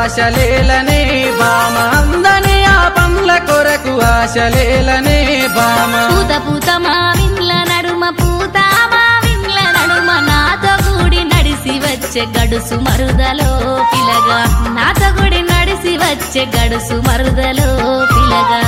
ఆశలేలనే బామ అందని ఆ పండ్ల కొరకు ఆశలేలనే బామ పూత పూత మావిండ్ల నడుమ పూత మావిండ్ల నడుమ నాతో కూడి నడిసి వచ్చే గడుసు మరుదలో పిలగా నాతో కూడి నడిసి వచ్చే గడుసు మరుదలో పిలగా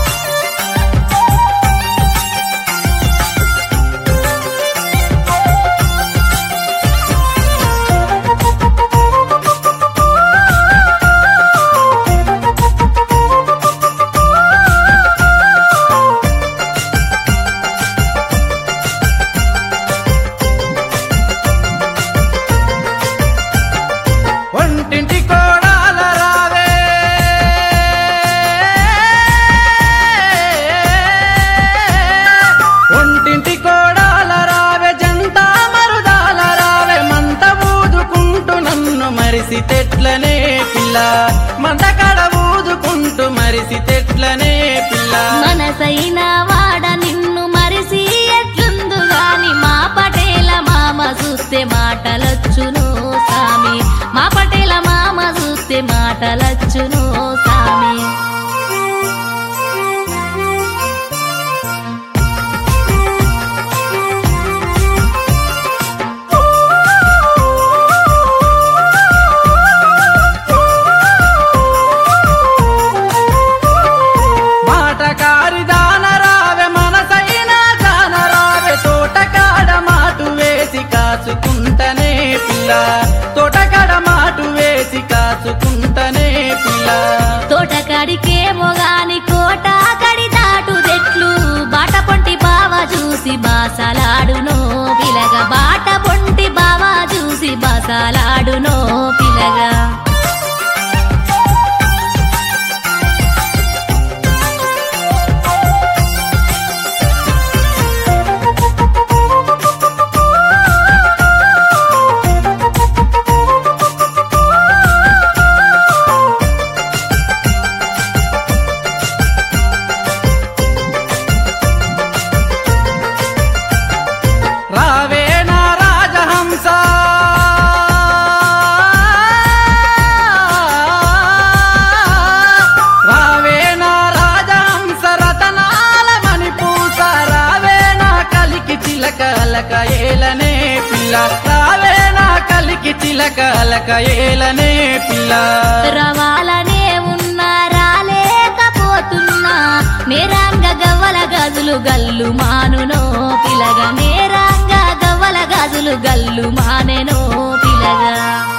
ఒంటింటి కోడాల రావే ఒంటింటి కోడాల రావే జంతా మరుదాల రావే మంట ఊదుకుంటూ నన్ను మరిసి తెట్లనే పిల్ల మంట కడ ఊదుకుంటూ మరిసి తెట్లనే పిల్ల మనసైన వాడ నిన్ను మరిసి ఎట్లుందు గాని మా పటేల మామ చూస్తే మాటలొచ్చును సామి మా పటేల మామ చూస్తే మాటలొచ్చును సామి మాటకారి దాన రావే మనసైన దాన రావే తోటకాడ మాటు వేసి కాచుకుంటనే పిల్ల తోటకాడ మాటు వేసి కాచుకుంటనే పిల్ల తోటకాడికేమో గాని కోట కడి దాటు దెట్లు బాట పొంటి బావ చూసి బాసలాడునో పిలగా బాట పొంటి బావ చూసి బాసలాడునో పిలగా రావే నా రాజహంస రావే నా రాజహంస రతనాల మణిపూస రావే నా కలికి చిలక అలక ఏలనే పిల్ల రావే నా కలికి చిలక అలక ఏలనే పిల్ల రవాలనే ఉన్నా రాలేకపోతున్నా మేరాంగ గవ్వల గజులు గల్లు మానునో పిలగా మేరాంగ గవ్వల గజులు గల్లు మానెనో పిలగా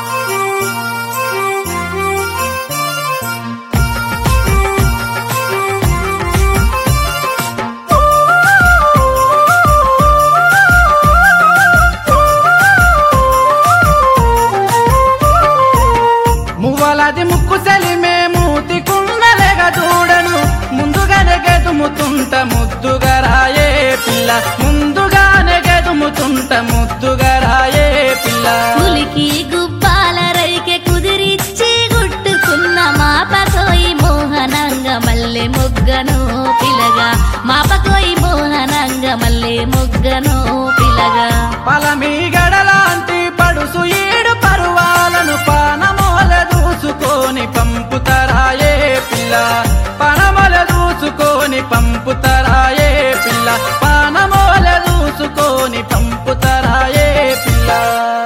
మువ్వలది ముక్కు సెలిమే మూతి కుండలేగ చూడను ముందుగానే గెదుముతుంట ముద్దుగా రాయే పిల్ల ముందుగానే గెదుముతుంట ముద్దుగా రాయే పిల్ల పులికి గుబ్బాల రైకె కుదిరిచ్చి గుట్టుకున్న మాపకోయి మోహనంగ మల్లె మొగ్గను పిలగా మాపకోయి మోహనంగ మల్లె మొగ్గను పిలగా పలమీ గడలాంటి పడుసు ఏడు పరువాలను పానమోల దూసుకొని పంపుతరాయే పిల్ల పనమల దూసుకొని పంపుతరాయే పిల్ల పానమోల దూసుకొని పంపుతరాయే పిల్ల